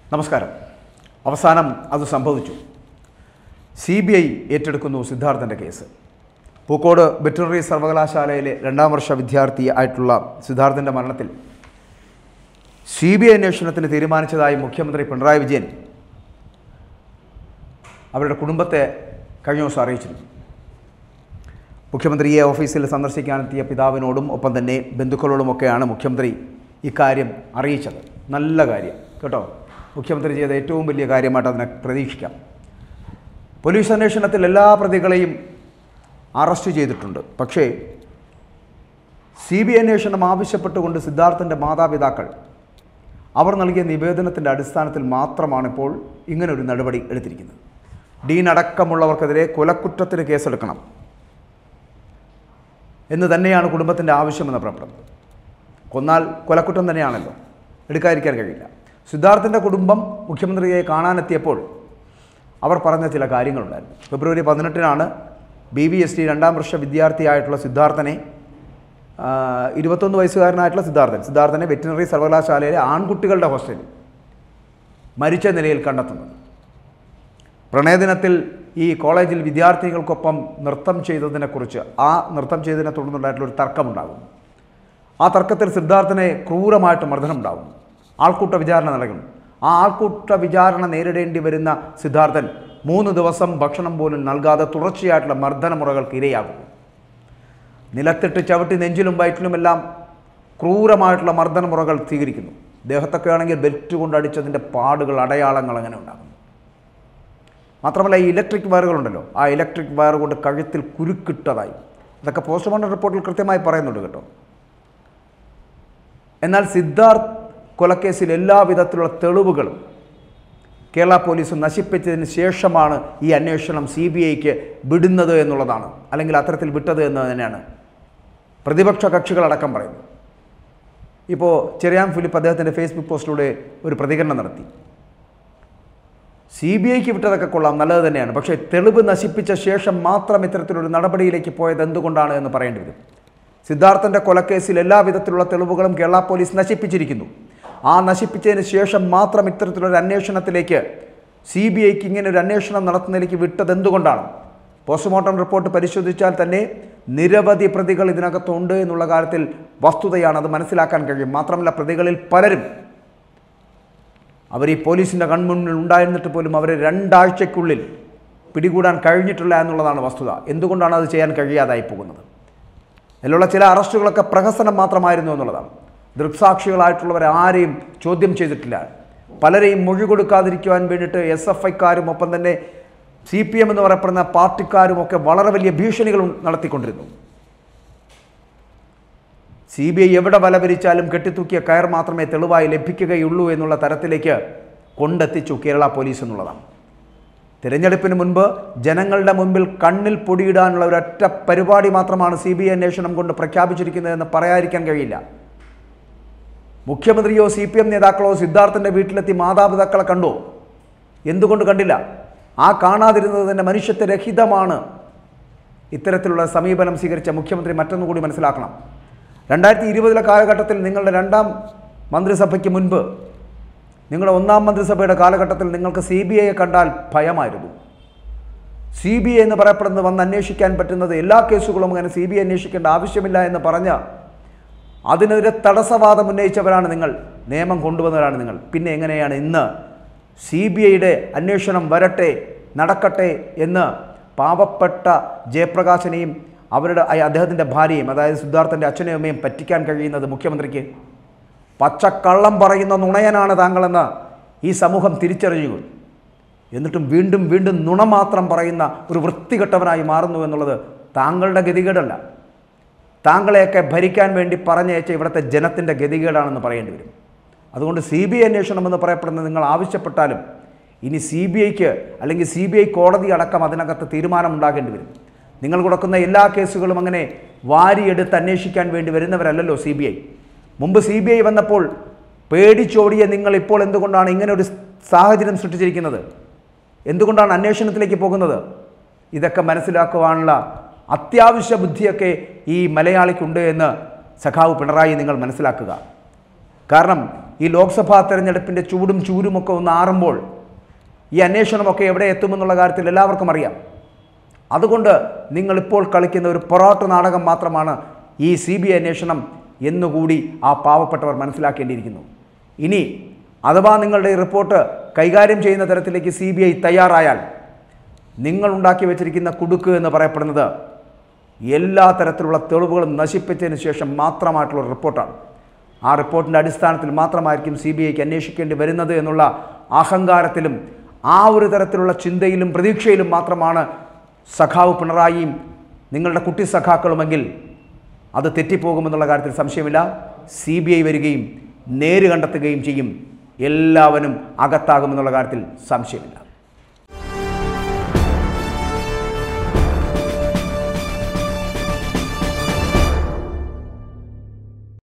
നമസ്കാരം അവസാനം അത് സംഭവിച്ചു സി ബി ഐ ഏറ്റെടുക്കുന്നു സിദ്ധാർത്ഥൻ്റെ കേസ് പൂക്കോട് വെറ്ററിനറി സർവകലാശാലയിലെ രണ്ടാം വർഷ വിദ്യാർത്ഥി ആയിട്ടുള്ള സിദ്ധാർത്ഥൻ്റെ മരണത്തിൽ സി ബി ഐ അന്വേഷണത്തിന് തീരുമാനിച്ചതായി മുഖ്യമന്ത്രി പിണറായി വിജയൻ അവരുടെ കുടുംബത്തെ കഴിഞ്ഞ ദിവസം അറിയിച്ചിരുന്നു മുഖ്യമന്ത്രിയെ ഓഫീസിൽ സന്ദർശിക്കാനെത്തിയ പിതാവിനോടും ഒപ്പം തന്നെ ബന്ധുക്കളോടുമൊക്കെയാണ് മുഖ്യമന്ത്രി ഇക്കാര്യം അറിയിച്ചത് നല്ല കാര്യം കേട്ടോ മുഖ്യമന്ത്രി ചെയ്ത ഏറ്റവും വലിയ കാര്യമായിട്ട് അതിനെ പ്രതീക്ഷിക്കാം പോലീസ് അന്വേഷണത്തിൽ എല്ലാ പ്രതികളെയും അറസ്റ്റ് ചെയ്തിട്ടുണ്ട് പക്ഷേ സി ബി ഐ അന്വേഷണം ആവശ്യപ്പെട്ടുകൊണ്ട് സിദ്ധാർത്ഥൻ്റെ മാതാപിതാക്കൾ അവർ നൽകിയ നിവേദനത്തിൻ്റെ അടിസ്ഥാനത്തിൽ മാത്രമാണ് ഇപ്പോൾ ഇങ്ങനൊരു നടപടി എടുത്തിരിക്കുന്നത് ഡീൻ അടക്കമുള്ളവർക്കെതിരെ കൊലക്കുറ്റത്തിന് കേസെടുക്കണം എന്ന് തന്നെയാണ് കുടുംബത്തിൻ്റെ ആവശ്യമെന്ന് പറയപ്പെടുന്നത് കൊന്നാൽ കൊലക്കുറ്റം തന്നെയാണല്ലോ എടുക്കാതിരിക്കാൻ കഴിയില്ല സിദ്ധാർത്ഥിൻ്റെ കുടുംബം മുഖ്യമന്ത്രിയെ കാണാനെത്തിയപ്പോൾ അവർ പറഞ്ഞ ചില കാര്യങ്ങളുണ്ടായിരുന്നു ഫെബ്രുവരി പതിനെട്ടിനാണ് ബി ബി എസ് ടി രണ്ടാം വർഷ വിദ്യാർത്ഥിയായിട്ടുള്ള സിദ്ധാർത്ഥനെ ആ, ഇരുപത്തൊന്ന് വയസ്സുകാരനായിട്ടുള്ള സിദ്ധാർത്ഥൻ സിദ്ധാർത്ഥനെ വെറ്റിനറി സർവകലാശാലയിലെ ആൺകുട്ടികളുടെ ഹോസ്റ്റലിൽ മരിച്ച നിലയിൽ കണ്ടെത്തുന്നത് പ്രണയദിനത്തിൽ ഈ കോളേജിൽ വിദ്യാർത്ഥികൾക്കൊപ്പം നൃത്തം ചെയ്തതിനെക്കുറിച്ച് ആ നൃത്തം ചെയ്തതിനെ തുടർന്നുണ്ടായിട്ടുള്ള ഒരു തർക്കമുണ്ടാകും ആ തർക്കത്തിൽ സിദ്ധാർത്ഥനെ ക്രൂരമായിട്ട് മർദ്ദനമുണ്ടാകും ആൾക്കൂട്ട വിചാരണ നടക്കുന്നു ആ ആൾക്കൂട്ട വിചാരണ നേരിടേണ്ടി വരുന്ന സിദ്ധാർത്ഥൻ മൂന്ന് ദിവസം ഭക്ഷണം പോലും നൽകാതെ തുടർച്ചയായിട്ടുള്ള മർദ്ദനമുറകൾക്ക് ഇരയാകുന്നു നിലത്തിട്ട് ചവിട്ടി നെഞ്ചിലും വയറ്റിലുമെല്ലാം ക്രൂരമായിട്ടുള്ള മർദ്ദനമുറകൾ സ്വീകരിക്കുന്നു ദേഹത്തൊക്കെ ആണെങ്കിൽ ബെൽറ്റ് കൊണ്ട് അടിച്ചതിൻ്റെ പാടുകൾ അടയാളങ്ങൾ അങ്ങനെ ഉണ്ടാകുന്നു മാത്രമല്ല ഈ ഇലക്ട്രിക് വയറുകളുണ്ടല്ലോ ആ ഇലക്ട്രിക് വയർ കൊണ്ട് കഴുത്തിൽ കുരുക്കിട്ടതായി ഇതൊക്കെ പോസ്റ്റ്മോർട്ടം റിപ്പോർട്ടിൽ കൃത്യമായി പറയുന്നുണ്ട് കേട്ടോ എന്നാൽ സിദ്ധാർത്ഥ് കൊലക്കേസിൽ എല്ലാവിധത്തിലുള്ള തെളിവുകളും കേരള പോലീസ് നശിപ്പിച്ചതിന് ശേഷമാണ് ഈ അന്വേഷണം സി ബി ഐക്ക് വിടുന്നത് എന്നുള്ളതാണ് അല്ലെങ്കിൽ അത്തരത്തിൽ വിട്ടത് എന്ന് തന്നെയാണ് പ്രതിപക്ഷ കക്ഷികളടക്കം പറയുന്നത് ഇപ്പോൾ ചെറിയാൻ ഫിലിപ്പ് അദ്ദേഹത്തിൻ്റെ ഫേസ്ബുക്ക് പോസ്റ്റിലൂടെ ഒരു പ്രതികരണം നടത്തി സി ബി ഐക്ക് വിട്ടതൊക്കെ കൊള്ളാം നല്ലത് തന്നെയാണ് പക്ഷേ തെളിവ് നശിപ്പിച്ച ശേഷം മാത്രം ഇത്തരത്തിലൊരു നടപടിയിലേക്ക് പോയത് എന്തുകൊണ്ടാണ് എന്ന് പറയേണ്ടി വരും സിദ്ധാർത്ഥൻ്റെ കൊലക്കേസിൽ എല്ലാവിധത്തിലുള്ള തെളിവുകളും കേരള പോലീസ് നശിപ്പിച്ചിരിക്കുന്നു ആ നശിപ്പിച്ചതിന് ശേഷം മാത്രം ഇത്തരത്തിലൊരു അന്വേഷണത്തിലേക്ക് സി ബി ഐക്ക് ഇങ്ങനെ ഒരു അന്വേഷണം നടത്തുന്നതിലേക്ക് വിട്ടത് എന്തുകൊണ്ടാണ് പോസ്റ്റ്മോർട്ടം റിപ്പോർട്ട് പരിശോധിച്ചാൽ തന്നെ നിരവധി പ്രതികൾ ഇതിനകത്തുണ്ട് എന്നുള്ള കാര്യത്തിൽ വസ്തുതയാണ് അത് മനസ്സിലാക്കാൻ കഴിയും മാത്രമല്ല പ്രതികളിൽ പലരും അവർ ഈ പോലീസിൻ്റെ കൺമുന്നിൽ ഉണ്ടായിരുന്നിട്ട് പോലും അവരെ രണ്ടാഴ്ചയ്ക്കുള്ളിൽ പിടികൂടാൻ കഴിഞ്ഞിട്ടില്ല എന്നുള്ളതാണ് വസ്തുത എന്തുകൊണ്ടാണ് അത് ചെയ്യാൻ കഴിയാതായി പോകുന്നത് അതിലുള്ള ചില അറസ്റ്റുകളൊക്കെ പ്രഹസനം മാത്രമായിരുന്നു എന്നുള്ളതാണ് ദൃക്സാക്ഷികളായിട്ടുള്ളവരെ ആരെയും ചോദ്യം ചെയ്തിട്ടില്ല പലരെയും മൊഴി കൊടുക്കാതിരിക്കുവാൻ വേണ്ടിയിട്ട് എസ് എഫ് ഐക്കാരും ഒപ്പം തന്നെ സി പി എം എന്ന് പറയപ്പെടുന്ന പാർട്ടിക്കാരും ഒക്കെ വളരെ വലിയ ഭീഷണികൾ നടത്തിക്കൊണ്ടിരുന്നു സി ബി ഐ എവിടെ വലവരിച്ചാലും കെട്ടിത്തൂക്കിയ കയർ മാത്രമേ തെളിവായി ലഭിക്കുകയുള്ളൂ എന്നുള്ള തരത്തിലേക്ക് കൊണ്ടെത്തിച്ചു കേരള പോലീസ് എന്നുള്ളതാണ് തിരഞ്ഞെടുപ്പിന് മുൻപ് ജനങ്ങളുടെ മുൻപിൽ കണ്ണിൽ പൊടിയിടാനുള്ള ഒരൊറ്റ പരിപാടി മാത്രമാണ് സി ബി ഐ അന്വേഷണം കൊണ്ട് പ്രഖ്യാപിച്ചിരിക്കുന്നതെന്ന് പറയാതിരിക്കാൻ കഴിയില്ല മുഖ്യമന്ത്രിയോ സി പി എം നേതാക്കളോ സിദ്ധാർത്ഥൻ്റെ വീട്ടിലെത്തി മാതാപിതാക്കളെ കണ്ടോ എന്തുകൊണ്ട് കണ്ടില്ല ആ കാണാതിരുന്നത് തന്നെ മനുഷ്യത്വരഹിതമാണ് ഇത്തരത്തിലുള്ള സമീപനം സ്വീകരിച്ച മുഖ്യമന്ത്രി മറ്റൊന്നുകൂടി മനസ്സിലാക്കണം രണ്ടായിരത്തി ഇരുപതിലെ കാലഘട്ടത്തിൽ നിങ്ങളുടെ രണ്ടാം മന്ത്രിസഭയ്ക്ക് മുൻപ് നിങ്ങളുടെ ഒന്നാം മന്ത്രിസഭയുടെ കാലഘട്ടത്തിൽ നിങ്ങൾക്ക് സി ബി ഐയെ കണ്ടാൽ ഭയമായിരുന്നു സി ബി ഐ എന്ന് പറയപ്പെടുന്നത് വന്ന് അന്വേഷിക്കാൻ പറ്റുന്നത് എല്ലാ കേസുകളും അങ്ങനെ സി ബി ഐ അന്വേഷിക്കേണ്ട ആവശ്യമില്ല എന്ന് പറഞ്ഞ് അതിനെതിരെ തടസ്സവാദം ഉന്നയിച്ചവരാണ് നിങ്ങൾ നിയമം കൊണ്ടുവന്നവരാണ് നിങ്ങൾ പിന്നെ എങ്ങനെയാണ് ഇന്ന് സി ബി ഐയുടെ അന്വേഷണം വരട്ടെ നടക്കട്ടെ എന്ന് പാവപ്പെട്ട ജയപ്രകാശനെയും അവരുടെ അയ- അദ്ദേഹത്തിൻ്റെ ഭാര്യയും അതായത് സിദ്ധാർത്ഥൻ്റെ അച്ഛനെയും അമ്മയും പറ്റിക്കാൻ കഴിയുന്നത് മുഖ്യമന്ത്രിക്ക് പച്ചക്കള്ളം പറയുന്ന നുണയനാണ് താങ്കളെന്ന് ഈ സമൂഹം തിരിച്ചറിയുക എന്നിട്ടും വീണ്ടും വീണ്ടും നുണ മാത്രം പറയുന്ന ഒരു വൃത്തികെട്ടവനായി മാറുന്നു എന്നുള്ളത് താങ്കളുടെ ഗതികേടല്ല താങ്കളെയൊക്കെ ഭരിക്കാൻ വേണ്ടി പറഞ്ഞയച്ച ഇവിടുത്തെ ജനത്തിൻ്റെ ഗതികേടാണെന്ന് പറയേണ്ടി വരും അതുകൊണ്ട് സി ബി ഐ അന്വേഷണം എന്ന് പറയപ്പെടുന്നത് നിങ്ങൾ ആവശ്യപ്പെട്ടാലും ഇനി സി ബി ഐക്ക് അല്ലെങ്കിൽ സി ബി ഐ കോടതി അടക്കം അതിനകത്ത് തീരുമാനമുണ്ടാകേണ്ടി വരും നിങ്ങൾ കൊടുക്കുന്ന എല്ലാ കേസുകളും അങ്ങനെ വാരിയെടുത്ത് അന്വേഷിക്കാൻ വേണ്ടി വരുന്നവരല്ലല്ലോ സി ബി ഐ മുമ്പ് സി ബി ഐ വന്നപ്പോൾ പേടിച്ചോടിയ നിങ്ങൾ ഇപ്പോൾ എന്തുകൊണ്ടാണ് ഇങ്ങനെ ഒരു സാഹചര്യം സൃഷ്ടിച്ചിരിക്കുന്നത് എന്തുകൊണ്ടാണ് അന്വേഷണത്തിലേക്ക് പോകുന്നത് ഇതൊക്കെ മനസ്സിലാക്കുവാനുള്ള അത്യാവശ്യ ബുദ്ധിയൊക്കെ ഈ മലയാളിക്കുണ്ട് എന്ന് സഖാവ് പിണറായി നിങ്ങൾ മനസ്സിലാക്കുക കാരണം ഈ ലോക്സഭാ തെരഞ്ഞെടുപ്പിൻ്റെ ചൂടും ചൂരുമൊക്കെ ഒന്ന് ആറുമ്പോൾ ഈ അന്വേഷണമൊക്കെ എവിടെ എത്തുമെന്നുള്ള കാര്യത്തിൽ എല്ലാവർക്കും അറിയാം അതുകൊണ്ട് നിങ്ങളിപ്പോൾ കളിക്കുന്ന ഒരു പൊറോട്ട നാടകം മാത്രമാണ് ഈ സി ബി ഐ അന്വേഷണം എന്നുകൂടി ആ പാവപ്പെട്ടവർ മനസ്സിലാക്കേണ്ടിയിരിക്കുന്നു ഇനി അഥവാ നിങ്ങളുടെ ഈ റിപ്പോർട്ട് കൈകാര്യം ചെയ്യുന്ന തരത്തിലേക്ക് സി ബി ഐ തയ്യാറായാൽ നിങ്ങൾ ഉണ്ടാക്കി വെച്ചിരിക്കുന്ന കുടുക്ക് എന്ന് പറയപ്പെടുന്നത് എല്ലാ തരത്തിലുള്ള തെളിവുകളും നശിപ്പിച്ചതിന് ശേഷം മാത്രമായിട്ടുള്ള ഒരു റിപ്പോർട്ടാണ് ആ റിപ്പോർട്ടിൻ്റെ അടിസ്ഥാനത്തിൽ മാത്രമായിരിക്കും സി ബി ഐക്ക് അന്വേഷിക്കേണ്ടി വരുന്നത് എന്നുള്ള അഹങ്കാരത്തിലും ആ ഒരു തരത്തിലുള്ള ചിന്തയിലും പ്രതീക്ഷയിലും മാത്രമാണ് സഖാവ് പിണറായിയും നിങ്ങളുടെ കുട്ടി സഖാക്കളുമെങ്കിൽ അത് തെറ്റിപ്പോകുമെന്നുള്ള കാര്യത്തിൽ സംശയമില്ല സി ബി ഐ വരികയും നേര് കണ്ടെത്തുകയും ചെയ്യും എല്ലാവരും അകത്താകുമെന്നുള്ള കാര്യത്തിൽ സംശയമില്ല